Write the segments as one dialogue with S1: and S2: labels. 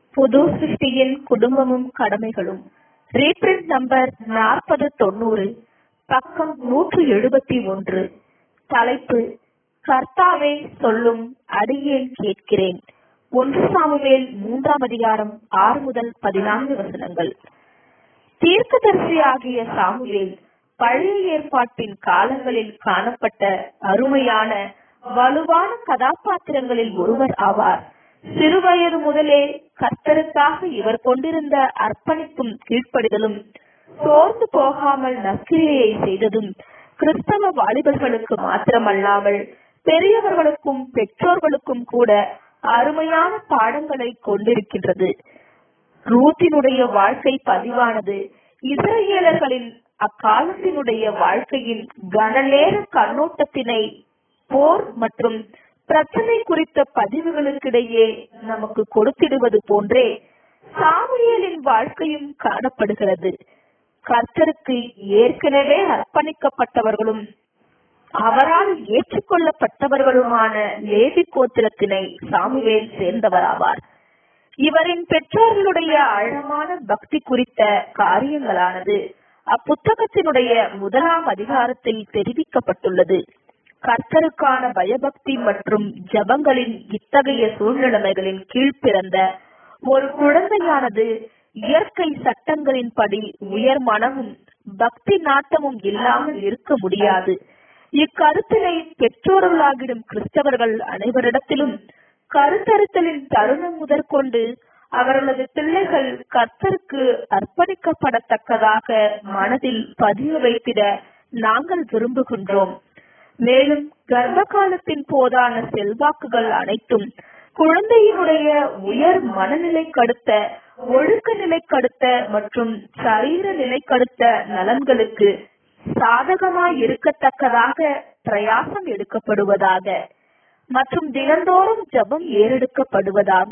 S1: புது சிருஷ்டியின் குடும்பமும் கடமைகளும் reprint number நாற்பது தொண்ணூறு பக்கம் நூற்று எழுபத்தி ஒன்று தலைப்பு கர்த்தாவே சொல்லும் அடியேன் கேட்கிறேன் ஒன்று சாமுவேல் மூன்றாம் அதிகாரம் ஆறு முதல் பதினான்கு வசனங்கள் தீர்க்கதரிசியாகிய சாமுவேல் பழைய ஏற்பாட்டின் காலங்களில் காணப்பட்ட அருமையான வலுவான கதாபாத்திரங்களில் ஒருவர் ஆவார் சிறுவயது முதலே கர்த்தருக்காக இவர் கொண்டிருந்த அர்ப்பணிப்பும் கீழ்ப்படிதலும் சோர்ந்து போகாமல் நற்கிரியையை செய்ததும் கிறிஸ்தவ வாலிபர்களுக்கு மாத்திரமல்லாமல் பெரியவர்களுக்கும் பெற்றோர்களுக்கும் கூட அருமையான பாடங்களை கொண்டிருக்கின்றது ரூத்தினுடைய வாழ்க்கை பதிவானது இஸ்ரேலர்களின் அக்காலத்தினுடைய வாழ்க்கையின் கனநேர கண்ணோட்டத்தினை போர் மற்றும் பிரச்சனை குறித்த பதிவுகளுக்கிடையே நமக்கு கொடுத்திடுவது போன்றே சாமுவேலின் வாழ்க்கையும் காணப்படுகிறது கர்த்தருக்கு ஏற்கனவே அர்ப்பணிக்கப்பட்டவர்களும் அவரால் ஏற்றுக்கொள்ளப்பட்டவர்களுமான லேவி கோத்திரத்தினை சாமுவேல் சேர்ந்தவராவார் இவரின் பெற்றோர்களுடைய ஆழமான பக்தி குறித்த காரியங்களானது அப்புத்தகத்தினுடைய முதலாம் அதிகாரத்தில் தெரிவிக்கப்பட்டுள்ளது கர்த்தருக்கான பயபக்தி மற்றும் ஜபங்களின் இத்தகைய சூழ்நிலைமைகளின் கீழ் பிறந்த ஒரு குழந்தையானது இயற்கை சட்டங்களின்படி உயர் மனமும் பக்தி நாட்டமும் இல்லாமல் இருக்க முடியாது இக்கருத்தினை பெற்றோர்களாகிடும் கிறிஸ்தவர்கள் அனைவரிடத்திலும் கருத்தறுத்தலின் தருணம் முதற்கொண்டு அவர்களது பிள்ளைகள் கர்த்தருக்கு அர்ப்பணிக்கப்படத்தக்கதாக மனதில் பதிய வைத்திட நாங்கள் விரும்புகின்றோம் மேலும் கர்ப்ப காலத்தின் போதான செல்வாக்குகள் அனைத்தும் குழந்தையினுடைய உயர் மனநிலை கடுத்த ஒழுக்க நிலை கடுத்த மற்றும் சரீர நிலை கடுத்த நலன்களுக்கு சாதகமாய் இருக்கத்தக்கதாக பிரயாசம் எடுக்கப்படுவதாக மற்றும் தினந்தோறும் ஜபம் ஏறெடுக்கப்படுவதாக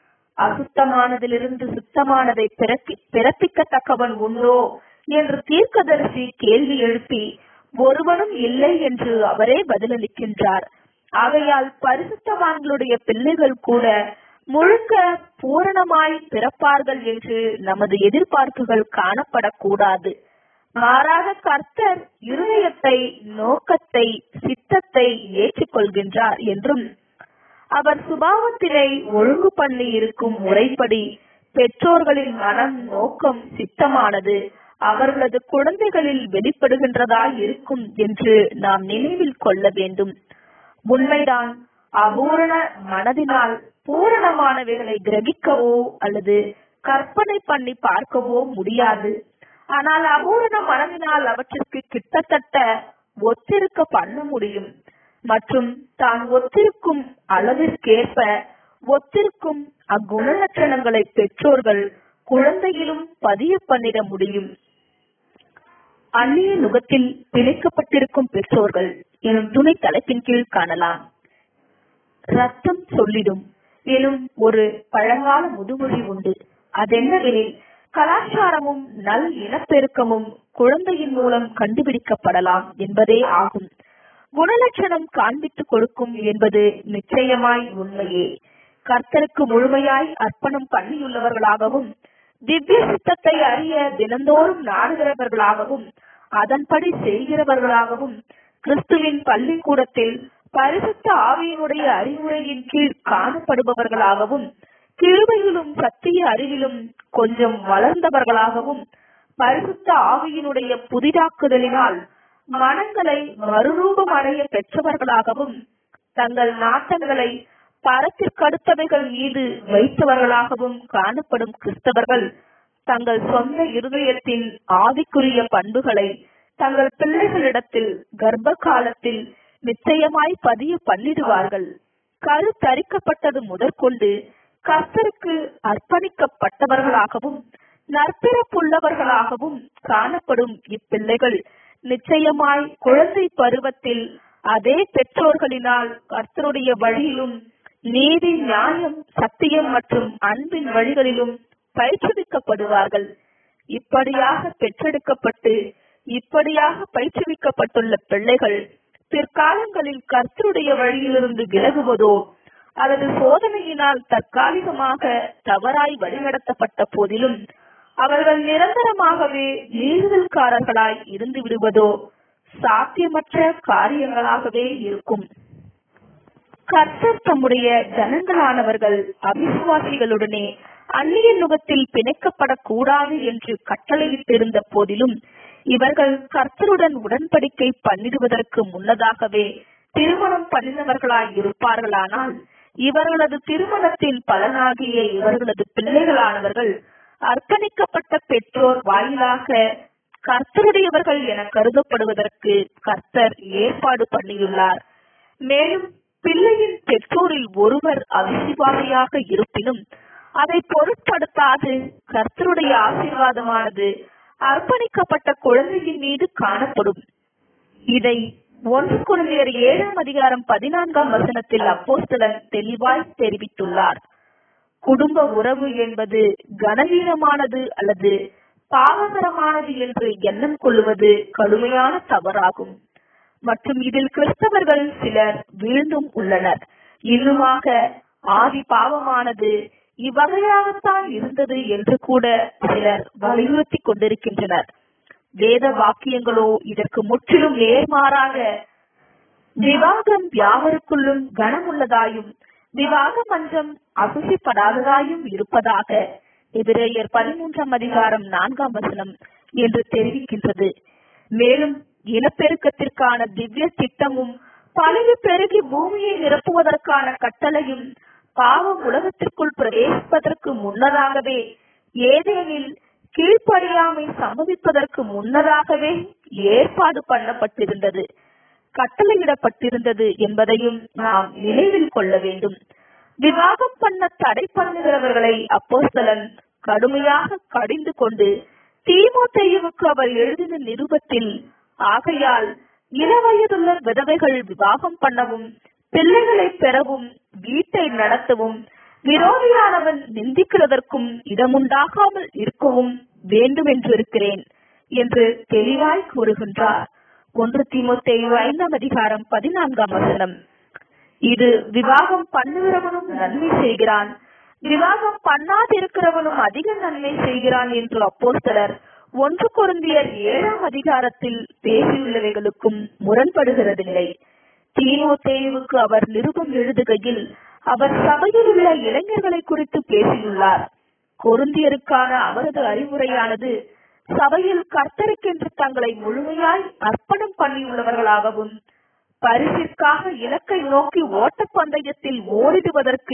S1: அசுத்தமானதிலிருந்து சுத்தமானதை பிறப்பி பிறப்பிக்கத்தக்கவன் உண்டோ என்று தீர்க்கதரிசி கேள்வி எழுப்பி ஒருவனும் இல்லை என்று அவரே பதிலளிக்கின்றார் ஆகையால் பரிசுத்தவான்களுடைய பிள்ளைகள் கூட முழுக்க பூரணமாய் பிறப்பார்கள் என்று நமது எதிர்பார்ப்புகள் காணப்படக்கூடாது மாறாக கர்த்தர் இருதயத்தை நோக்கத்தை சித்தத்தை ஏற்றுக்கொள்கின்றார் என்றும் அவர் சுபாவத்தினை ஒழுங்கு பண்ணி இருக்கும் முறைப்படி பெற்றோர்களின் மனம் நோக்கம் சித்தமானது அவர்களது குழந்தைகளில் வெளிப்படுகின்றதாய் இருக்கும் என்று நாம் நினைவில் கொள்ள வேண்டும் உண்மைதான் அபூரண மனதினால் பூரணமானவைகளை கிரகிக்கவோ அல்லது கற்பனை பண்ணி பார்க்கவோ முடியாது ஆனால் அபூரண மனதினால் அவற்றிற்கு கிட்டத்தட்ட ஒத்திருக்க பண்ண முடியும் மற்றும் தான் ஒத்திருக்கும் அளவிற்கேற்ப ஒத்திருக்கும் அக்குணலட்சணங்களை பெற்றோர்கள் குழந்தையிலும் பதிய பண்ணிட முடியும் அந்நிய நுகத்தில் பிணைக்கப்பட்டிருக்கும் பெற்றோர்கள் எனும் துணை தலைப்பின் கீழ் காணலாம் ரத்தம் சொல்லிடும் எனும் ஒரு பழங்கால முதுமொழி உண்டு அதென்னவெனில் கலாச்சாரமும் நல் இனப்பெருக்கமும் குழந்தையின் மூலம் கண்டுபிடிக்கப்படலாம் என்பதே ஆகும் குணலட்சணம் காண்பித்துக் கொடுக்கும் என்பது நிச்சயமாய் உண்மையே கர்த்தருக்கு முழுமையாய் அர்ப்பணம் பண்ணியுள்ளவர்களாகவும் திவ்ய சித்தத்தை அறிய தினந்தோறும் நாடுகிறவர்களாகவும் அதன்படி செய்கிறவர்களாகவும் கிறிஸ்துவின் பள்ளிக்கூடத்தில் பரிசுத்த ஆவியினுடைய அறிவுரையின் கீழ் காணப்படுபவர்களாகவும் கிருபையிலும் சத்திய அறிவிலும் கொஞ்சம் வளர்ந்தவர்களாகவும் பரிசுத்த ஆவியினுடைய புதிதாக்குதலினால் மனங்களை மறுரூபம் அடைய பெற்றவர்களாகவும் தங்கள் நாட்டங்களை பரத்திற்கடுத்தவைகள் மீது வைத்தவர்களாகவும் காணப்படும் கிறிஸ்தவர்கள் தங்கள் சொந்த இருதயத்தின் ஆவிக்குரிய பண்புகளை தங்கள் பிள்ளைகளிடத்தில் கர்ப்ப காலத்தில் நிச்சயமாய் பதிய பண்ணிடுவார்கள் கருத்தரிக்கப்பட்டது முதற்கொண்டு கர்த்தருக்கு அர்ப்பணிக்கப்பட்டவர்களாகவும் நற்பிறப்புள்ளவர்களாகவும் காணப்படும் இப்பிள்ளைகள் நிச்சயமாய் குழந்தை பருவத்தில் அதே பெற்றோர்களினால் கர்த்தருடைய வழியிலும் நீதி நியாயம் சத்தியம் மற்றும் அன்பின் வழிகளிலும் பயிற்றுவிக்கப்படுவார்கள் இப்படியாக பெற்றெடுக்கப்பட்டு இப்படியாக பயிற்றுவிக்கப்பட்டுள்ள பிள்ளைகள் பிற்காலங்களில் கர்த்தருடைய வழியிலிருந்து விலகுவதோ அல்லது சோதனையினால் தற்காலிகமாக தவறாய் வழிநடத்தப்பட்ட போதிலும் அவர்கள் நிரந்தரமாகவே மீறுதல்காரர்களாய் இருந்து விடுவதோ சாத்தியமற்ற காரியங்களாகவே இருக்கும் கர்த்தர் தம்முடைய ஜனங்களானவர்கள் அவிசுவாசிகளுடனே அந்நிய நுகத்தில் பிணைக்கப்படக்கூடாது என்று கட்டளையிட்டிருந்த போதிலும் இவர்கள் கர்த்தருடன் உடன்படிக்கை பண்ணிடுவதற்கு முன்னதாகவே திருமணம் பண்ணினவர்களாய் இருப்பார்களானால் இவர்களது திருமணத்தின் பலனாகிய இவர்களது பிள்ளைகளானவர்கள் அர்ப்பணிக்கப்பட்ட பெற்றோர் வாயிலாக கர்த்தருடையவர்கள் என கருதப்படுவதற்கு கர்த்தர் ஏற்பாடு பண்ணியுள்ளார் மேலும் பிள்ளையின் பெற்றோரில் ஒருவர் அவிசுவாசியாக இருப்பினும் அதை பொருட்படுத்தாது கர்த்தருடைய ஆசீர்வாதமானது அர்ப்பணிக்கப்பட்ட குழந்தையின் மீது காணப்படும் இதை ஒன்று குழந்தையர் ஏழாம் அதிகாரம் பதினான்காம் வசனத்தில் அப்போஸ்தலன் தெளிவாய் தெரிவித்துள்ளார் குடும்ப உறவு என்பது கனவீனமானது அல்லது பாவகரமானது என்று எண்ணம் கொள்வது கடுமையான தவறாகும் மற்றும் இதில் கிறிஸ்தவர்கள் சிலர் வீழ்ந்தும் உள்ளனர் இன்னுமாக ஆதி பாவமானது இவ்வகையாகத்தான் இருந்தது என்று கூட சிலர் வலியுறுத்தி கொண்டிருக்கின்றனர் வேத வாக்கியங்களோ இதற்கு முற்றிலும் நேர்மாறாக விவாகம் யாவருக்குள்ளும் கனமுள்ளதாயும் விவாக மன்றம் அசுசிப்படாததாயும் இருப்பதாக எபிரேயர் பதிமூன்றாம் அதிகாரம் நான்காம் வசனம் என்று தெரிவிக்கின்றது மேலும் இனப்பெருக்கத்திற்கான திவ்ய திட்டமும் பழுகு பெருகி பூமியை நிரப்புவதற்கான கட்டளையும் பாவம் உலகத்திற்குள் பிரவேசிப்பதற்கு முன்னதாகவே ஏதேனில் கீழ்ப்படியாமை சம்பவிப்பதற்கு முன்னதாகவே ஏற்பாடு பண்ணப்பட்டிருந்தது கட்டளையிடப்பட்டிருந்தது என்பதையும் நாம் நினைவில் கொள்ள வேண்டும் விவாகம் பண்ண தடை பண்ணுகிறவர்களை அப்போஸ்தலன் கடுமையாக கடிந்து கொண்டு தீமோத்தேயுவுக்கு அவர் எழுதின நிருபத்தில் ஆகையால் இளவயதுள்ள விதவைகள் விவாகம் பண்ணவும் பிள்ளைகளை பெறவும் வீட்டை நடத்தவும் விரோதியானவன் நிந்திக்கிறதற்கும் இடமுண்டாகாமல் இருக்கவும் வேண்டும் என்றிருக்கிறேன் என்று தெளிவாய் கூறுகின்றார் ஒன்று தீமோத்தேயு ஐந்தாம் அதிகாரம் பதினான்காம் வசனம் இது விவாகம் பண்ணுகிறவனும் நன்மை செய்கிறான் விவாகம் பண்ணாதிருக்கிறவனும் அதிக நன்மை செய்கிறான் என்று அப்போஸ்தலர் ஒன்று பொருந்தியர் ஏழாம் அதிகாரத்தில் பேசியுள்ளவைகளுக்கும் முரண்படுகிறதில்லை தீமோத்தேயுவுக்கு அவர் நிருபம் எழுதுகையில் அவர் சபையில் உள்ள இளைஞர்களை குறித்து பேசியுள்ளார் கொருந்தியருக்கான அவரது அறிவுரையானது சபையில் கர்த்தருக்கென்று தங்களை முழுமையாய் அர்ப்பணம் பண்ணியுள்ளவர்களாகவும் பரிசிற்காக இலக்கை நோக்கி ஓட்டப்பந்தயத்தில் ஓடிடுவதற்கு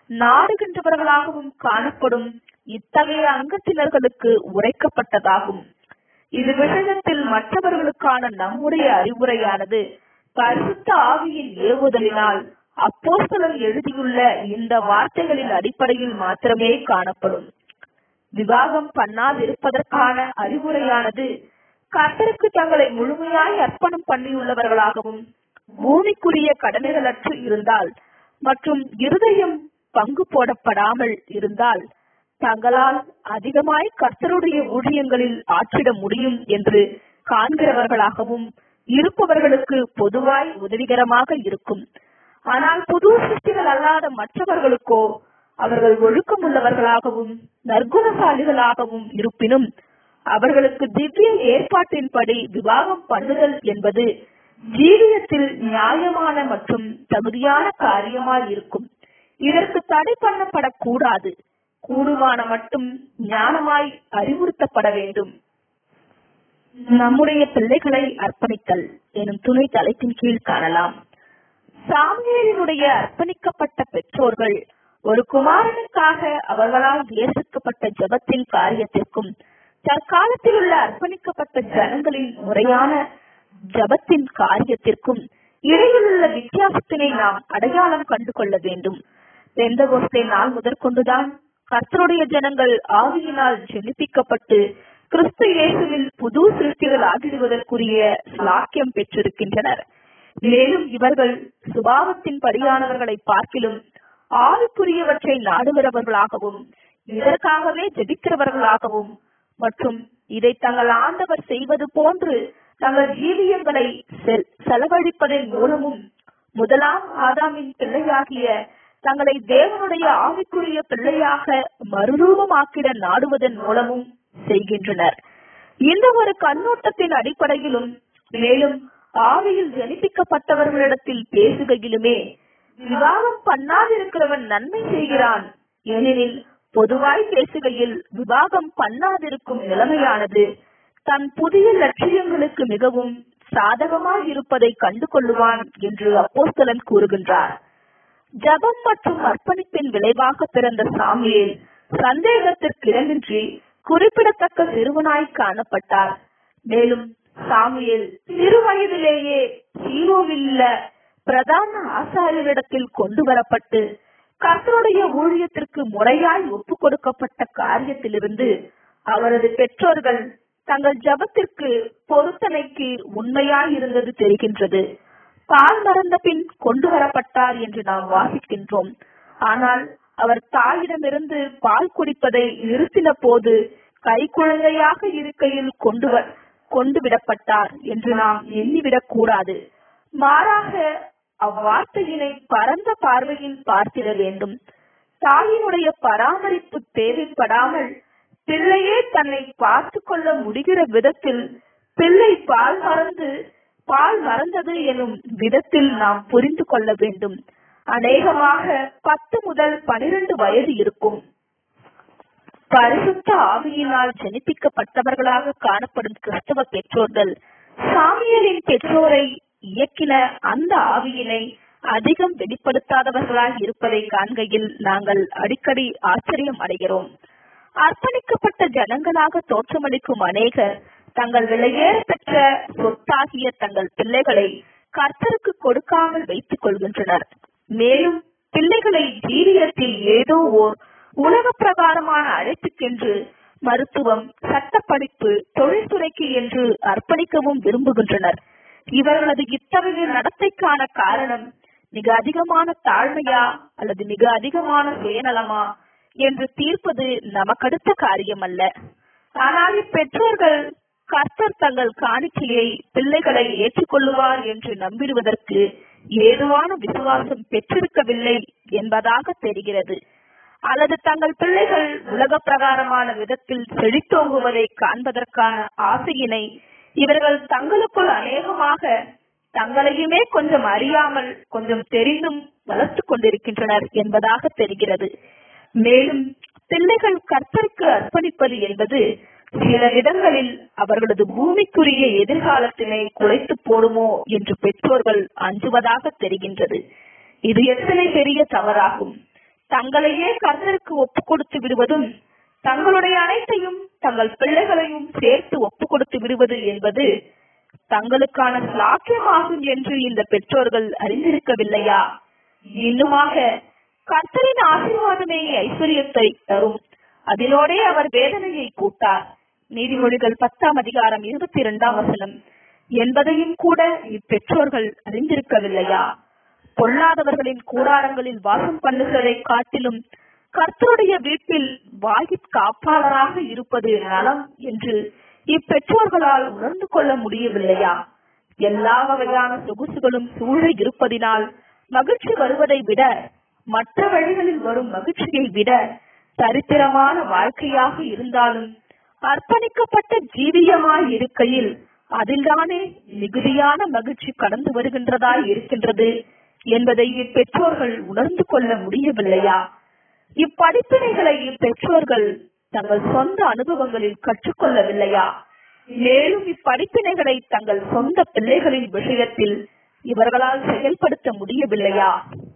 S1: நாடுகின்றவர்களாகவும் காணப்படும் இத்தகைய அங்கத்தினர்களுக்கு உரைக்கப்பட்டதாகும் இது விஷயத்தில் மற்றவர்களுக்கான நம்முடைய அறிவுரையானது பரிசுத்த ஆவியின் ஏவுதலினால் அப்போஸ்தலர் எழுதியுள்ள இந்த வார்த்தைகளின் அடிப்படையில் மாத்திரமே காணப்படும் விவாகம் பண்ணாதிருப்பதற்கான அறிவுரையானது கர்த்தருக்கு தங்களை முழுமையாய் அர்ப்பணம் பண்ணியுள்ளவர்களாகவும் பூமிக்குரிய கடமைகளற்று இருந்தால் மற்றும் இருதயம் பங்கு போடப்படாமல் இருந்தால் தங்களால் அதிகமாய் கர்த்தருடைய ஊழியங்களில் ஆற்றிட முடியும் என்று காண்கிறவர்களாகவும் இருப்பவர்களுக்கு பொதுவாய் உதவிகரமாக இருக்கும் ஆனால் புது சிருஷ்டிகள் அல்லாத மற்றவர்களுக்கோ அவர்கள் ஒழுக்கமுள்ளவர்களாகவும் நற்குணசாலிகளாகவும் இருப்பினும் அவர்களுக்கு திவ்ய ஏற்பாட்டின்படி விவாகம் பண்ணுதல் என்பது ஜீவியத்தில் நியாயமான மற்றும் தகுதியான காரியமாய் இருக்கும் இதற்கு தடை பண்ணப்படக்கூடாது கூடுமான மட்டும் ஞானமாய் அறிவுறுத்தப்பட வேண்டும் நம்முடைய பிள்ளைகளை அர்ப்பணித்தல் எனும் துணை தலைப்பின் கீழ் காணலாம் சாமியலினுடைய அர்ப்பணிக்கப்பட்ட பெற்றோர்கள் ஒரு குமாரனுக்காக அவர்களால் ஏற்கப்பட்ட ஜபத்தின் காரியத்திற்கும் தற்காலத்தில் உள்ள அர்ப்பணிக்கப்பட்ட ஜனங்களின் முறையான ஜபத்தின் காரியத்திற்கும் இடையிலுள்ள வித்தியாசத்தினை நாம் அடையாளம் கண்டு கொள்ள வேண்டும் பெந்தகோஸ்தே நாள் முதற்கொண்டுதான் கர்த்தருடைய ஜனங்கள் ஆவியினால் ஜெனிப்பிக்கப்பட்டு கிறிஸ்து இயேசுவில் புது சிருஷ்டிகள் ஆகிடுவதற்குரிய சாக்கியம் பெற்றிருக்கின்றனர் மேலும் இவர்கள் சுபாவத்தின் படியானவர்களை பார்க்கிலும் ஆவிக்குரியவற்றை நாடுகிறவர்களாகவும் இதற்காகவே ஜெபிக்கிறவர்களாகவும் மற்றும் இதை தங்கள் ஆண்டவர் செய்வது போன்று தங்கள் ஜீவியங்களை செலவழிப்பதன் மூலமும் முதலாம் ஆதாமின் பிள்ளையாகிய தங்களை தேவனுடைய ஆவிக்குரிய பிள்ளையாக மறுரூபமாக்கிட நாடுவதன் மூலமும் செய்கின்றனர் இந்த ஒரு கண்ணோட்டத்தின் அடிப்படையிலும் மேலும் ஆவியில் ஜனிப்பிக்கப்பட்டவர்களிடத்தில் பேசுகையிலுமே விவாகம் பண்ணாதிருக்கிறவன் நன்மை செய்கிறான் ஏனெனில் பொதுவாய் பேசுகையில் விவாகம் பண்ணாதிருக்கும் நிலைமையானது தன் புதிய லட்சியங்களுக்கு மிகவும் சாதகமாய் இருப்பதை கண்டு கொள்ளுவான் என்று அப்போஸ்தலன் கூறுகின்றார் ஜபம் மற்றும் அர்ப்பணிப்பின் விளைவாக பிறந்த சாமியேல் சந்தேகத்திற்கிடமின்றி குறிப்பிடத்தக்க சிறுவனாய் காணப்பட்டார் மேலும் சாமியேல் சிறு வயதிலேயே ஹீரோவில் உள்ள பிரதான ஆசாரியரிடத்தில் கொண்டு வரப்பட்டு கர்த்தருடைய ஊழியத்திற்கு முறையாய் ஒப்பு கொடுக்கப்பட்ட காரியத்திலிருந்து அவரது பெற்றோர்கள் தங்கள் ஜபத்திற்கு பொருத்தனைக்கு உண்மையாய் இருந்தது தெரிகின்றது பால் மறந்த பின் கொண்டு வரப்பட்டார் என்று நாம் வாசிக்கின்றோம் ஆனால் அவர் தாயிடமிருந்து பால் குடிப்பதை நிறுத்தின போது கைக்குழந்தையாக இருக்கையில் கொண்டு வ- கொண்டு விடப்பட்டார் என்று நாம் எண்ணிவிடக் கூடாது மாறாக அவ்வார்த்தையினை பரந்த பார்வையில் பார்த்திட வேண்டும் தாயினுடைய பராமரிப்பு தேவைப்படாமல் பிள்ளையே தன்னை பார்த்து கொள்ள முடிகிற விதத்தில் பிள்ளை பால் மறந்து பால் மறந்தது எனும் விதத்தில் நாம் புரிந்து கொள்ள வேண்டும் அநேகமாக பத்து முதல் பனிரெண்டு வயது இருக்கும் பரிசுத்த ஆவியினால் ஜனிப்பிக்கப்பட்டவர்களாக காணப்படும் கிறிஸ்தவ பெற்றோர்கள் சாமியலின் பெற்றோரை இயக்கின அந்த ஆவியினை அதிகம் வெளிப்படுத்தாதவர்களாய் இருப்பதை காண்கையில் நாங்கள் அடிக்கடி ஆச்சரியம் அடைகிறோம் அர்ப்பணிக்கப்பட்ட ஜனங்களாக தோற்றமளிக்கும் அநேகர் தங்கள் விலையேற பெற்ற சொத்தாகிய தங்கள் பிள்ளைகளை கர்த்தருக்கு கொடுக்காமல் வைத்துக் கொள்கின்றனர் மேலும் பிள்ளைகளை ஜீவியத்தில் ஏதோ ஓர் உலக பிரகாரமான அழைப்புக்கென்று மருத்துவம் சட்டப்படிப்பு தொழில்துறைக்கு என்று அர்ப்பணிக்கவும் விரும்புகின்றனர் இவர்களது இத்தகைய நடத்தைக்கான காரணம் மிக அதிகமான தாழ்மையா அல்லது மிக அதிகமான சுயநலமா என்று தீர்ப்பது நமக்கடுத்த காரியம் அல்ல ஆனால் இப்பெற்றோர்கள் கர்த்தர் தங்கள் காணிக்கையை பிள்ளைகளை ஏற்றுக்கொள்ளுவார் என்று நம்பிடுவதற்கு ஏதுவான விசுவாசம் பெற்றிருக்கவில்லை என்பதாக தெரிகிறது அல்லது தங்கள் பிள்ளைகள் உலக பிரகாரமான விதத்தில் செழித்தோங்குவதை காண்பதற்கான ஆசையினை இவர்கள் தங்களுக்குள் அநேகமாக தங்களையுமே கொஞ்சம் அறியாமல் கொஞ்சம் தெரிந்தும் வளர்த்துக் கொண்டிருக்கின்றனர் என்பதாக தெரிகிறது மேலும் பிள்ளைகள் கர்த்தருக்கு அர்ப்பணிப்பது என்பது சில இடங்களில் அவர்களது பூமிக்குரிய எதிர்காலத்தினை குலைத்து போடுமோ என்று பெற்றோர்கள் அஞ்சுவதாக தெரிகின்றது இது எத்தனை பெரிய தவறாகும் தங்களையே கர்த்தருக்கு ஒப்பு கொடுத்து விடுவதும் தங்களுடைய அனைத்தையும் தங்கள் பிள்ளைகளையும் சேர்த்து ஒப்பு கொடுத்து விடுவது என்பது தங்களுக்கான சாக்கியமாகும் என்று இந்த பெற்றோர்கள் அறிந்திருக்கவில்லையா இன்னுமாக கர்த்தரின் ஆசீர்வாதமே ஐஸ்வர்யத்தை தரும் அதிலோடே அவர் வேதனையை கூட்டார் நீதிமொழிகள் பத்தாம் அதிகாரம் இருபத்தி இரண்டாம் வசனம் என்பதையும் கூட இப்பெற்றோர்கள் அறிந்திருக்கவில்லையா பொல்லாதவர்களின் கூடாரங்களில் வாசம் பண்ணுகிறதை காட்டிலும் கர்த்தருடைய வீட்டில் வாயிற் காப்பாளராக இருப்பது நலம் என்று இப்பெற்றோர்களால் உணர்ந்து கொள்ள முடியவில்லையா எல்லா வகையான சொகுசுகளும் சூழ இருப்பதினால் மகிழ்ச்சி வருவதை விட மற்ற வழிகளில் வரும் மகிழ்ச்சியை விட தரித்திரமான வாழ்க்கையாக இருந்தாலும் அர்ப்பணிக்கப்பட்ட ஜீவியமாய் இருக்கையில் அதில்தானே மிகுதியான மகிழ்ச்சி கடந்து வருகின்றதாய் இருக்கின்றது என்பதை இப்பெற்றோர்கள் உணர்ந்து கொள்ள முடியவில்லையா இப்படிப்பினைகளை இப்பெற்றோர்கள் தங்கள் சொந்த அனுபவங்களில் கற்றுக்கொள்ளவில்லையா மேலும் இப்படிப்பினைகளை தங்கள் சொந்த பிள்ளைகளின் விஷயத்தில் இவர்களால் செயல்படுத்த முடியவில்லையா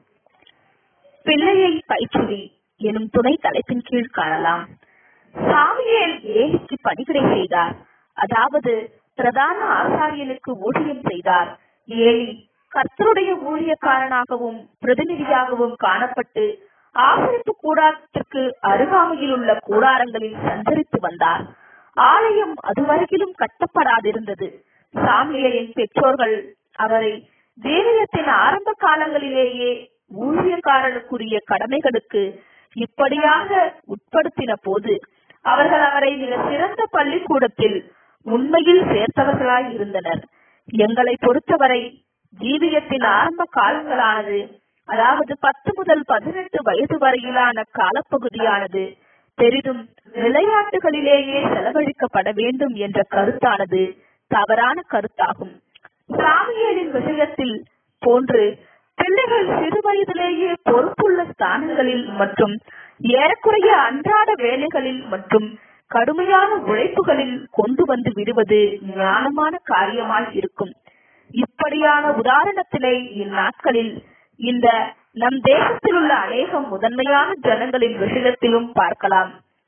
S1: பிள்ளையை பயிற்றுவி எனும் துணை தலைப்பின் கீழ் காணலாம் சாமியேல் ஏலிக்கு பணிவிடை செய்தார் அதாவது பிரதான ஆசாரியனுக்கு ஊழியம் செய்தார் ஏலி கர்த்தருடைய ஊழியக்காரனாகவும் பிரதிநிதியாகவும் காணப்பட்டு ஆசரிப்பு கூடாரத்திற்கு அருகாமையில் உள்ள கூடாரங்களில் சஞ்சரித்து வந்தார் ஆலயம் அதுவரையிலும் கட்டப்படாதிருந்தது சாமியலின் பெற்றோர்கள் அவரை தேவியத்தின் ஆரம்ப காலங்களிலேயே ஊழியக்காரனுக்குரிய கடமைகளுக்கு இப்படியாக உட்படுத்தின போது அவர்கள் அவரை மிக சிறந்த பள்ளிக்கூடத்தில் உண்மையில் சேர்த்தவர்களாய் இருந்தனர் எங்களை பொறுத்தவரை ஜீவியத்தின் ஆரம்ப காலங்களானது அதாவது பத்து முதல் பதினெட்டு வயது வரையிலான காலப்பகுதியானது பெரிதும் விளையாட்டுகளிலேயே செலவழிக்கப்பட வேண்டும் என்ற கருத்தானது தவறான கருத்தாகும் சாமியலின் விஷயத்தில் போன்று பிள்ளைகள் சிறு வயதிலேயே பொறுப்புள்ள ஸ்தானங்களில் மற்றும் ஏறக்குறைய அன்றாட வேலைகளில் மற்றும் கடுமையான உழைப்புகளில் கொண்டு வந்து விடுவது ஞானமான காரியமாய் இருக்கும் இப்படியான உதாரணத்தினை இந்நாட்களில் இந்த நம் தேசத்தில் உள்ள அநேகம் முதன்மையான ஜனங்களின் விஷயத்திலும் பார்க்கலாம்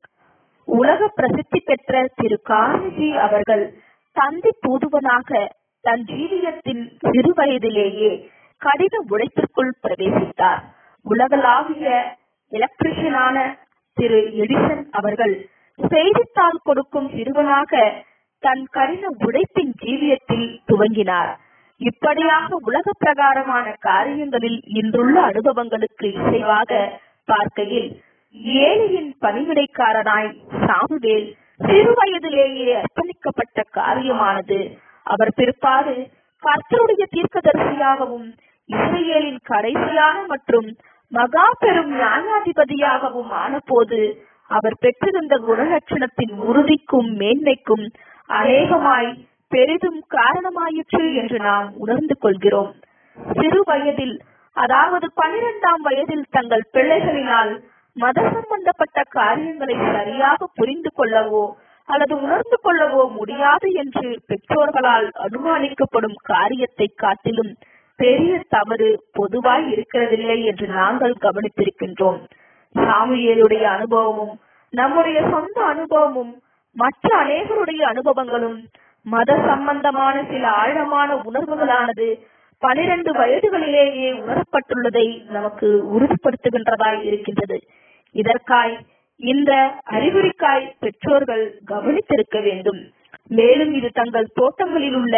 S1: உலக பிரசித்தி பெற்ற திரு காந்திஜி அவர்கள் தந்தி தூதுவனாக தன் ஜீவியத்தின் சிறு வயதிலேயே கடின உழைப்பிற்குள் பிரவேசித்தார் உலகளாவிய எலக்ட்ரிஷியனான திரு எடிசன் அவர்கள் செய்தித்தாள் கொடுக்கும் சிறுவனாக தன் கடின உழைப்பின் ஜீவியத்தில் துவங்கினார் இப்படியாக உலக பிரகாரமான காரியங்களில் இன்றுள்ள அனுபவங்களுக்கு இசைவாக பார்க்கையில் ஏழையின் பணிவிடைக்காரனாய் சாமுவேல் சிறு வயதிலேயே அர்ப்பணிக்கப்பட்ட காரியமானது அவர் பிற்பாடு கர்த்தருடைய தீர்க்கதரிசியாகவும் இஸ்ரேலின் கடைசியான மற்றும் மகா பெரும் நியாயாதிபதியாகவும் ஆனபோது அவர் பெற்றிருந்த குணலட்சணத்தின் உறுதிக்கும் மேன்மைக்கும் அநேகமாய் பெரிதும் காரணமாயிற்று என்று நாம் உணர்ந்து கொள்கிறோம் சிறு வயதில் அதாவது பனிரெண்டாம் வயதில் தங்கள் பிள்ளைகளினால் மத சம்பந்தப்பட்ட காரியங்களை சரியாக புரிந்து கொள்ளவோ அல்லது உணர்ந்து கொள்ளவோ முடியாது என்று பெற்றோர்களால் அனுமானிக்கப்படும் காரியத்தை காட்டிலும் பெரிய தவறு பொதுவாய் இருக்கிறதில்லை என்று நாங்கள் கவனித்திருக்கின்றோம் சாமுவேலுடைய அனுபவமும் நம்முடைய சொந்த அனுபவமும் மற்ற அநேகருடைய அனுபவங்களும் மத சம்பந்தமான சில ஆழமான உணர்வுகளானது பனிரெண்டு வயதுகளிலேயே உணரப்பட்டுள்ளதை நமக்கு உறுதிப்படுத்துகின்றதாய் இருக்கின்றது இதற்காய் இந்த அறிகுறிக்காய் பெற்றோர்கள் கவனித்திருக்க வேண்டும் மேலும் இது தங்கள் தோட்டங்களில் உள்ள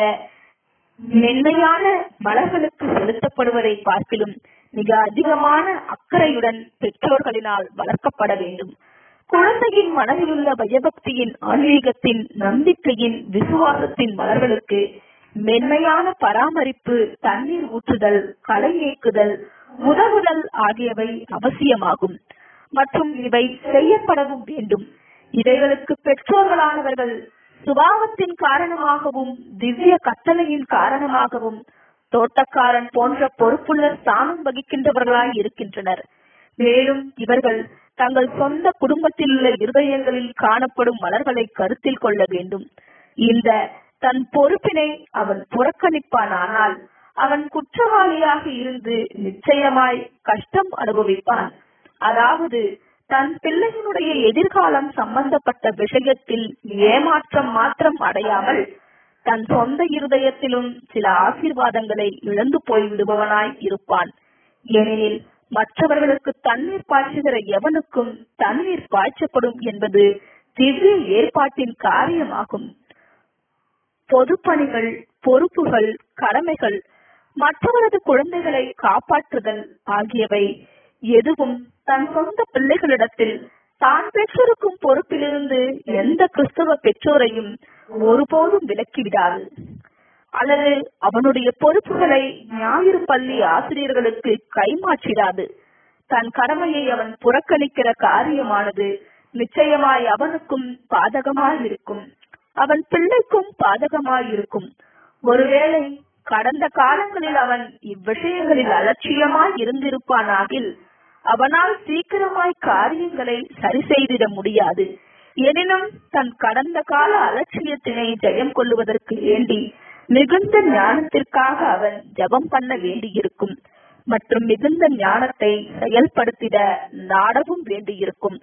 S1: மென்மையான மலர்களுக்கு செலுத்தப்படுவதை பார்க்கிலும் மிக அதிகமான அக்கறையுடன் பெற்றோர்களினால் வளர்க்கப்பட வேண்டும் குழந்தையின் மனதில் உள்ள பயபக்தியின் ஆன்மீகத்தின் நம்பிக்கையின் விசுவாசத்தின் மலர்களுக்கு மென்மையான பராமரிப்பு தண்ணீர் ஊற்றுதல் களை நீக்குதல் உதவுதல் ஆகியவை அவசியமாகும் மற்றும் இவை செய்யப்படவும் வேண்டும் இவைகளுக்கு பெற்றோர்களானவர்கள் சுபாவத்தின் காரணமாகவும் திவ்ய கட்டளையின் காரணமாகவும் தோட்டக்காரன் போன்ற பொறுப்புள்ள ஸ்தானம் வகிக்கின்றவர்களாய் இருக்கின்றனர் மேலும் இவர்கள் தங்கள் சொந்த குடும்பத்தில் உள்ள இருதயங்களில் காணப்படும் மலர்களை கருத்தில் கொள்ள வேண்டும் இந்த தன் பொறுப்பினை அவன் புறக்கணிப்பானானால் அவன் குற்றவாளியாக இருந்து நிச்சயமாய் கஷ்டம் அனுபவிப்பான் அதாவது தன் பிள்ளையினுடைய எதிர்காலம் சம்பந்தப்பட்ட விஷயத்தில் ஏமாற்றம் மாத்திரம் அடையாமல் தன் சொந்த இருதயத்திலும் சில ஆசீர்வாதங்களை இழந்து போய்விடுபவனாய் இருப்பான் ஏனெனில் மற்றவர்களுக்கு தண்ணீர் பாய்ச்சுகிற எவனுக்கும் தண்ணீர் பாய்ச்சப்படும் என்பது திவ்ய ஏற்பாட்டின் காரியமாகும் பொதுப்பணிகள் பொறுப்புகள் கடமைகள் மற்றவரது குழந்தைகளை காப்பாற்றுதல் ஆகியவை எதுவும் தன் சொந்த பிள்ளைகளிடத்தில் தான் பெற்றிருக்கும் பொறுப்பிலிருந்து எந்த கிறிஸ்தவ பெற்றோரையும் ஒருபோதும் விலக்கிவிடாது அல்லது அவனுடைய பொறுப்புகளை ஞாயிறு பள்ளி ஆசிரியர்களுக்கு கைமாற்றிடாது தன் கடமையை அவன் புறக்கணிக்கிற காரியமானது நிச்சயமாய் அவனுக்கும் பாதகமாய் இருக்கும் அவன் பிள்ளைக்கும் பாதகமாய் இருக்கும் ஒருவேளை கடந்த காலங்களில் அவன் இவ்விஷயங்களில் அலட்சியமாய் இருந்திருப்பானாகில் அவனால் சீக்கிரமாய் காரியங்களை சரி செய்திட முடியாது எனினும் தன் கடந்த கால அலட்சியத்தினை ஜெயம் கொள்ளுவதற்கு வேண்டி மிகுந்த ஞானத்திற்காக அவன் ஜெபம் பண்ண வேண்டியிருக்கும் மற்றும் மிகுந்த ஞானத்தை செயல்படுத்திட நாடவும் வேண்டியிருக்கும்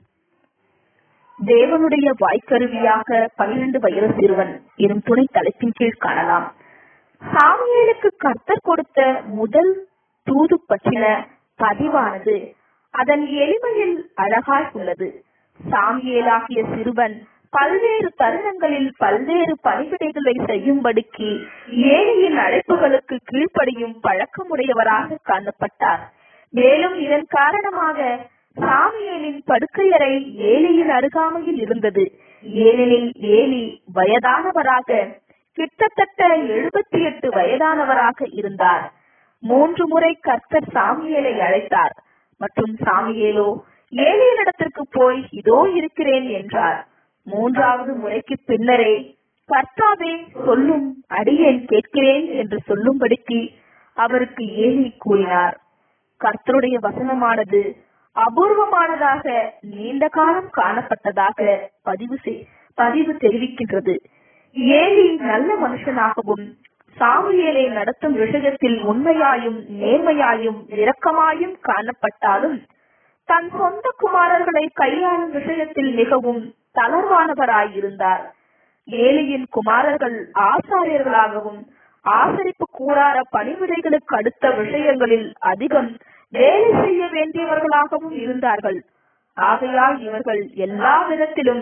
S1: தேவனுடைய வாய்க்கருவியாக பன்னிரண்டு வயது சிறுவன் எனும் துணை தலைப்பின் கீழ் காணலாம் சாமியலுக்கு கர்த்தர் கொடுத்த முதல் தூது பற்றின பதிவானது அதன் எளிமையில் அழகாய் உள்ளது சாமியலாகிய சிறுவன் பல்வேறு தருணங்களில் பல்வேறு பணிவிடைகளை செய்யும்படிக்கு ஏழையின் அழைப்புகளுக்கு கீழ்ப்படியும் பழக்கமுடையவராக காணப்பட்டார் மேலும் இதன் காரணமாக சாமியலின் படுக்கையறை ஏலியின் அருகாமையில் இருந்தது ஏனெனில் ஏலி வயதானவராக கிட்டத்தட்ட எழுபத்தி எட்டு வயதானவராக இருந்தார் மூன்று முறை கர்த்தர் சாமியேலை அழைத்தார் மற்றும் சாமியேலோ ஏலியனிடத்திற்கு போய் இதோ இருக்கிறேன் என்றார் மூன்றாவது முறைக்கு பின்னரே கர்த்தாவே சொல்லும் அடியேன் கேட்கிறேன் என்று சொல்லும்படிக்கு அவருக்கு ஏலி கூறினார் கர்த்தருடைய வசனமானது அபூர்வமானதாக நீண்ட காலம் காணப்பட்டதாக பதிவு செய் பதிவு தெரிவிக்கின்றது ஏலி நல்ல மனுஷனாகவும் சாமுவேலை நடத்தும் விஷயத்தில் உண்மையாயும் நேர்மையாயும் இரக்கமாயும் காணப்பட்டாலும் தன் சொந்த குமாரர்களை கையாளும் விஷயத்தில் மிகவும் தளர்வானவராயிருந்தார் ஏலியின் குமாரர்கள் ஆசாரியர்களாகவும் ஆசரிப்பு கூடார பணிவிடைகளுக்கு அடுத்த விஷயங்களில் அதிகம் வேலை செய்ய வேண்டியவர்களாகவும் இருந்தார்கள் ஆகையால் இவர்கள் எல்லா விதத்திலும்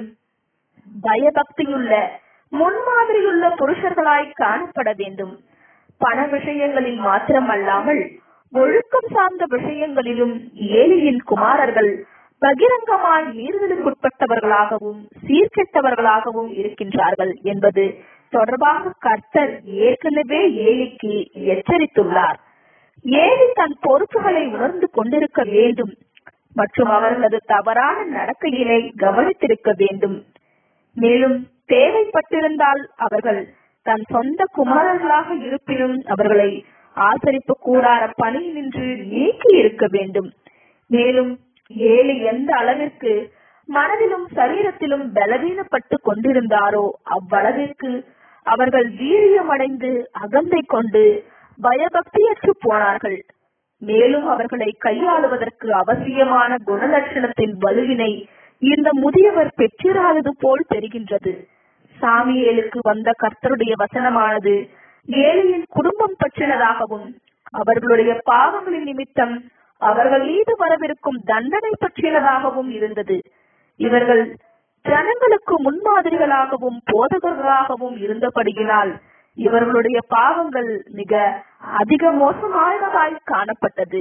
S1: பயபக்தியுள்ள முன்மாதிரியுள்ள புருஷர்களாய் காணப்பட வேண்டும் பண விஷயங்களில் மாத்திரமல்லாமல் ஒழுக்கம் சார்ந்த விஷயங்களிலும் ஏலியின் குமாரர்கள் பகிரங்கமாய் மீறுதலுக்குட்பட்டவர்களாகவும் சீர்கெட்டவர்களாகவும் இருக்கின்றார்கள் என்பது தொடர்பாக கர்த்தர் ஏற்கனவே ஏலிக்கு எச்சரித்துள்ளார் ஏலி தன் பொறுப்புகளை உணர்ந்து கொண்டிருக்க வேண்டும் மற்றும் அவர்களது தவறான நடக்கையினை கவனித்திருக்க வேண்டும் மேலும் தேவைப்பட்டிருந்தால் அவர்கள் தன் சொந்த குமாரர்களாக இருப்பினும் அவர்களை ஆசரிப்பு கூடார பணியினின்று நீக்கி இருக்க வேண்டும் மேலும் ஏழு எந்த அளவிற்கு மனதிலும் சரீரத்திலும் பலவீனப்பட்டு கொண்டிருந்தாரோ அவ்வளவிற்கு அவர்கள் வீரியமடைந்து அகந்தை கொண்டு பயபக்தியற்று போனார்கள் மேலும் அவர்களை கையாளுவதற்கு அவசியமான குணலட்சணத்தின் வலுவினை இந்த முதியவர் பெற்றிராதது போல் தெரிகின்றது சாமியேலுக்கு வந்த கர்த்தருடைய வசனமானது ஏழையின் குடும்பம் பற்றினதாகவும் அவர்களுடைய பாவங்களின் நிமித்தம் அவர்கள் மீது வரவிருக்கும் தண்டனை பற்றினதாகவும் இருந்தது இவர்கள் ஜனங்களுக்கு முன்மாதிரிகளாகவும் போதகர்களாகவும் இருந்தபடியினால் இவர்களுடைய பாவங்கள் மிக அதிக மோசமானதாய் காணப்பட்டது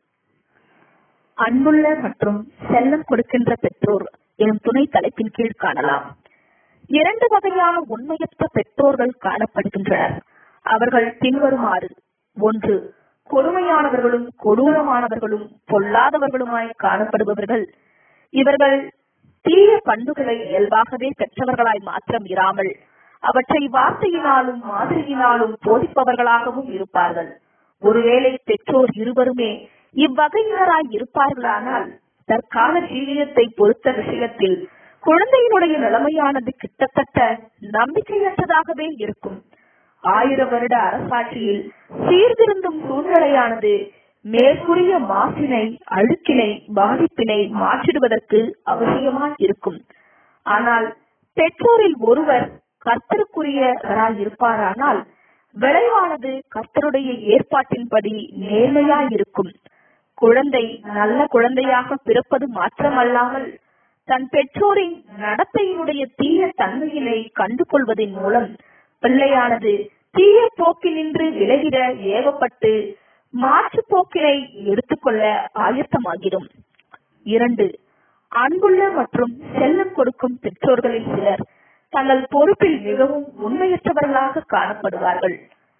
S1: அன்புள்ள மற்றும் செல்லம் கொடுக்கின்ற பெற்றோர் எனும் துணை தலைப்பின் கீழ் காணலாம் இரண்டு வகையான உண்மையற்ற பெற்றோர்கள் காணப்படுகின்றனர் அவர்கள் பின்வருமாறு ஒன்று கொடுமையானவர்களும் கொடூரமானவர்களும் பொல்லாதவர்களுமாய் காணப்படுபவர்கள் இவர்கள் தீய பண்புகளை இயல்பாகவே பெற்றவர்களாய் மாத்திரம் இராமல் அவற்றை வார்த்தையினாலும் மாதிரியினாலும் போதிப்பவர்களாகவும் இருப்பார்கள் ஒருவேளை பெற்றோர் இருவருமே இவ்வகையினராய் இருப்பார்களானால் தற்கால ஜீவியத்தை பொறுத்த விஷயத்தில் குழந்தையினுடைய நிலைமையானது கிட்டத்தட்ட நம்பிக்கையற்றதாகவே இருக்கும் ஆயிர வருட அரசாட்சியில் சீர்திருந்தும் சூழ்நிலையானது மேற்கூறிய மாசினை அழுக்கினை பாதிப்பினை மாற்றிடுவதற்கு அவசியமாய் இருக்கும் ஆனால் பெற்றோரில் ஒருவர் கர்த்தருக்குரியவராய் இருப்பாரானால் விளைவானது கர்த்தருடைய ஏற்பாட்டின்படி நேர்மையாய் இருக்கும் குழந்தை நல்ல குழந்தையாக பிறப்பது மாத்திரமல்லாமல் தன் பெற்றோரின் நடத்தையினுடைய தீய தன்மையினை கண்டு கொள்வதன் மூலம் பிள்ளையானது தீய போக்கினின்று விலகிட ஏவப்பட்டு மாற்று போக்கினை எடுத்துக்கொள்ள ஆயத்தமாகிடும் இரண்டு அன்புள்ள மற்றும் செல்லம் கொடுக்கும் பெற்றோர்களில் சிலர் தங்கள் பொறுப்பில் மிகவும் உண்மையற்றவர்களாக காணப்படுவார்கள்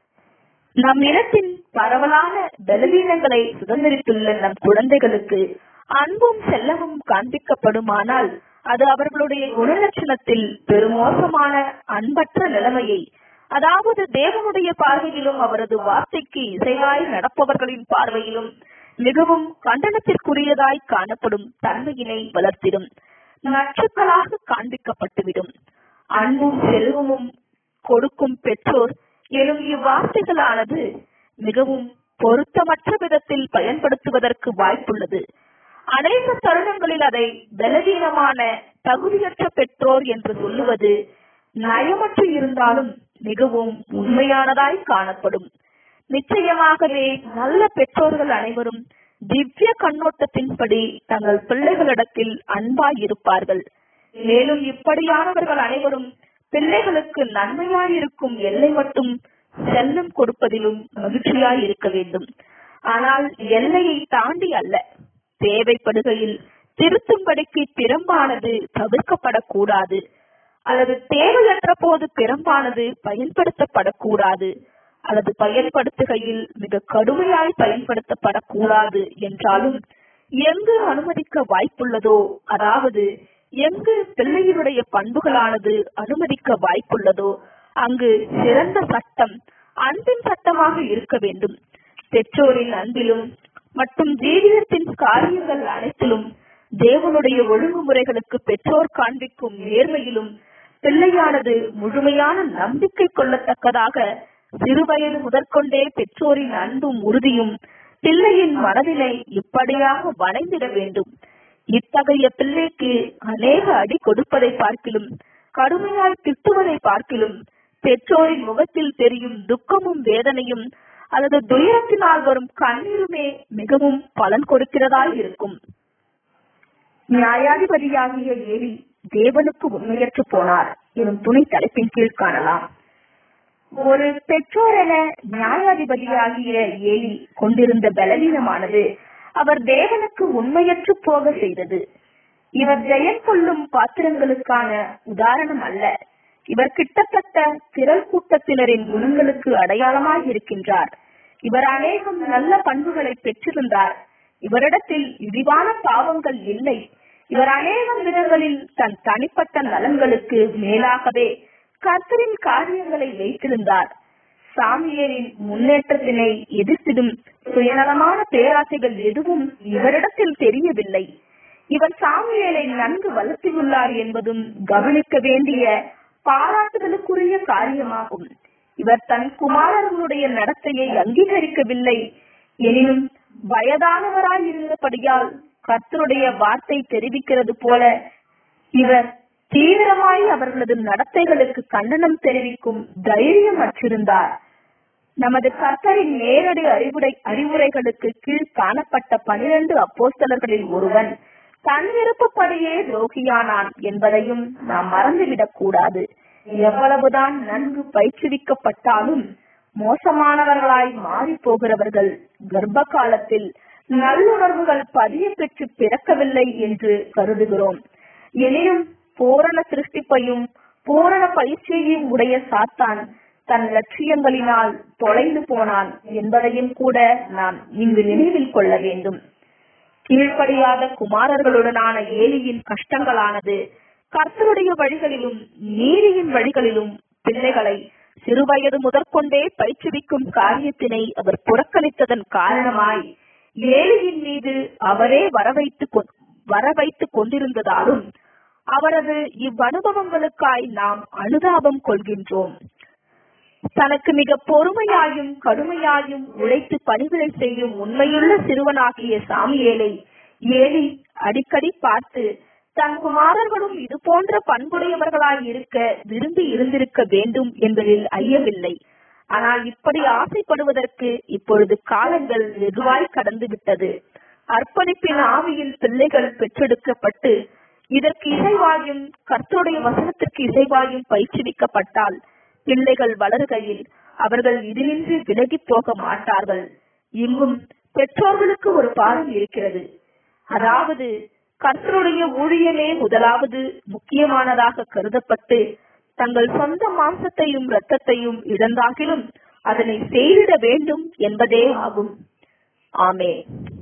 S1: நம் இனத்தின் பரவலான பலவீனங்களை சுதந்திரித்துள்ள நம் குழந்தைகளுக்கு அன்பும் செல்லமும் காண்பிக்கப்படுமானால் அது அவர்களுடைய குணலட்சணத்தில் பெருமோசமான அன்பற்ற நிலைமையை அதாவது தேவனுடைய பார்வையிலும் அவரது வார்த்தைக்கு இசையாய் நடப்பவர்களின் பார்வையிலும் மிகவும் கண்டனத்திற்குரியதாய் காணப்படும் தன்மையினை வளர்த்திடும் நச்சுக்களாக காண்பிக்கப்பட்டுவிடும் அன்பும் செல்வமும் கொடுக்கும் பெற்றோர் எனும் இவ்வார்த்தைகளானது மிகவும் பொருத்தமற்ற விதத்தில் பயன்படுத்துவதற்கு வாய்ப்புள்ளது அநேக தருணங்களில் அதை பலவீனமான தகுதியற்ற பெற்றோர் என்று சொல்லுவது நயமற்று இருந்தாலும் மிகவும் உண்மையானதாய் காணப்படும் நிச்சயமாகவே நல்ல பெற்றோர்கள் அனைவரும் திவ்ய கண்ணோட்டத்தின்படி தங்கள் பிள்ளைகளிடத்தில் அன்பாய் இருப்பார்கள் மேலும் இப்படியானவர்கள் அனைவரும் பிள்ளைகளுக்கு நன்மையாயிருக்கும் எல்லை மட்டும் செல்லம் கொடுப்பதிலும் மகிழ்ச்சியாய் இருக்க வேண்டும் ஆனால் எல்லையை தாண்டி அல்ல தேவைப்படுகையில் திருத்தும்படிக்கு பிறம்பானது தவிர்க்கப்படக்கூடாது அல்லது தேவையற்ற போது பிறம்பானது பயன்படுத்தப்படக்கூடாது அல்லது பயன்படுத்துகையில் மிக கடுமையாய் பயன்படுத்தப்படக்கூடாது என்றாலும் எங்கு அனுமதிக்க வாய்ப்புள்ளதோ அதாவது எங்கு பிள்ளையினுடைய பண்புகளானது அனுமதிக்க வாய்ப்புள்ளதோ அங்கு சிறந்த சட்டம் அன்பின் சட்டமாக இருக்க வேண்டும் பெற்றோரின் அன்பிலும் மற்றும் ஜீவியத்தின் காரியங்கள் அனைத்திலும் தேவனுடைய ஒழுங்குமுறைகளுக்கு பெற்றோர் காண்பிக்கும் நேர்மையிலும் பிள்ளையானது முழுமையான நம்பிக்கை கொள்ளத்தக்கதாக சிறுவயது முதற்கொண்டே பெற்றோரின் அன்பும் உறுதியும் பிள்ளையின் மனதினை இப்படியாக வளைந்திட வேண்டும் இத்தகைய பிள்ளைக்கு அநேக அடி கொடுப்பதை பார்க்கிலும் கடுமையாய் திட்டுவதை பார்க்கிலும் பெற்றோரின் முகத்தில் தெரியும் துக்கமும் வேதனையும் அல்லது துயரத்தினால் வரும் கண்ணீருமே மிகவும் பலன் கொடுக்கிறதாய் இருக்கும் நியாயாதிபதியாகிய ஏலி தேவனுக்கு உண்மையற்று போனார் எனும் துணை தலைப்பின் கீழ் காணலாம் ஒரு பெற்றோர் என நியாயாதிபதியாகிய ஏலி கொண்டிருந்த பலவீனமானது அவர் தேவனுக்கு உண்மையற்று போக செய்தது இவர் ஜெயம் கொள்ளும் பாத்திரங்களுக்கான உதாரணம் அல்ல இவர் கிட்டத்தட்ட திரள் கூட்டத்தினரின் குணங்களுக்கு அடையாளமாய் இருக்கின்றார் இவர் அநேகம் நல்ல பண்புகளை பெற்றிருந்தார் இவரிடத்தில் இழிவான பாவங்கள் இல்லை இவர் அநேகம் விதங்களில் தன் தனிப்பட்ட நலன்களுக்கு மேலாகவே கர்த்தரின் காரியங்களை வைத்திருந்தார் சாமியரின் முன்னேற்றத்தினை எதிர்த்திடும் சுயநலமான பேராசைகள் எதுவும் இவரிடத்தில் தெரியவில்லை இவர் சாமியலை நன்கு வளர்த்தியுள்ளார் என்பதும் கவனிக்க வேண்டிய பாராட்டுதலுக்குரிய காரியமாகும் இவர் தன் குமாரர்களுடைய நடத்தையை அங்கீகரிக்கவில்லை எனினும் வயதானவராய் இருந்தபடியால் கர்த்தருடைய வார்த்தை தெரிவிக்கிறது போல இவர் தீவிரமாய் அவர்களது நடத்தைகளுக்கு கண்டனம் தெரிவிக்கும் தைரியம் அற்றிருந்தார் நமது கர்த்தரின் நேரடி அறிவுரை அறிவுரைகளுக்கு கீழ் காணப்பட்ட பனிரெண்டு அப்போஸ்தலர்களில் ஒருவன் தன் விருப்பப்படியே துரோகியானான் என்பதையும் நாம் மறந்துவிடக் கூடாது எவ்வளவுதான் நன்கு பயிற்றுவிக்கப்பட்டாலும் மோசமானவர்களாய் மாறி போகிறவர்கள் கர்ப்ப காலத்தில் நல்லுணர்வுகள் பதிய பெற்று பிறக்கவில்லை என்று கருதுகிறோம் எனினும் பூரண சிருஷ்டிப்பையும் பூரண பயிற்சியையும் உடைய சாத்தான் தன் லட்சியங்களினால் தொலைந்து போனான் என்பதையும் கூட நாம் இங்கு நினைவில் கொள்ள வேண்டும் கீழ்ப்படியாத குமாரர்களுடனான ஏலியின் கஷ்டங்களானது கர்த்தருடைய வழிகளிலும் நீதியின் வழிகளிலும் பிள்ளைகளை சிறுவயது முதற்கொண்டே பயிற்றுவிக்கும் காரியத்தினை அவர் புறக்கணித்ததன் காரணமாய் ஏலியின் மீது அவரே வரவைத்து வரவைத்துக் கொண்டிருந்ததாலும் அவரது இவ்வனுபவங்களுக்காய் நாம் அனுதாபம் கொள்கின்றோம் தனக்கு மிக பொறுமையாயும் கடுமையாயும் உழைத்து பணிகளை செய்யும் உண்மையுள்ள சிறுவனாகிய சாமியேலை ஏலி அடிக்கடி பார்த்து தன் குமாரர்களும் இது போன்ற பண்புடையவர்களாய் இருக்க விரும்பி இருந்திருக்க வேண்டும் என்பதில் ஐயமில்லை ஆனால் இப்படி ஆசைப்படுவதற்கு இப்பொழுது காலங்கள் வெகுவாய் கடந்து விட்டது அர்ப்பணிப்பின் ஆவியில் பிள்ளைகள் பெற்றெடுக்கப்பட்டு இதற்கு இசைவாயும் கர்த்தருடைய வசனத்திற்கு இசைவாயும் பயிற்றுவிக்கப்பட்டால் பிள்ளைகள் வளருகையில் அவர்கள் இதிலின்றி விலகி போக மாட்டார்கள் இங்கும் பெற்றோர்களுக்கு ஒரு பாடம் இருக்கிறது அதாவது கர்த்தருடைய ஊழியமே முதலாவது முக்கியமானதாக கருதப்பட்டு தங்கள் சொந்த மாம்சத்தையும் இரத்தத்தையும் இழந்தாகிலும் அதனை செய்திட வேண்டும் என்பதே ஆகும் ஆமே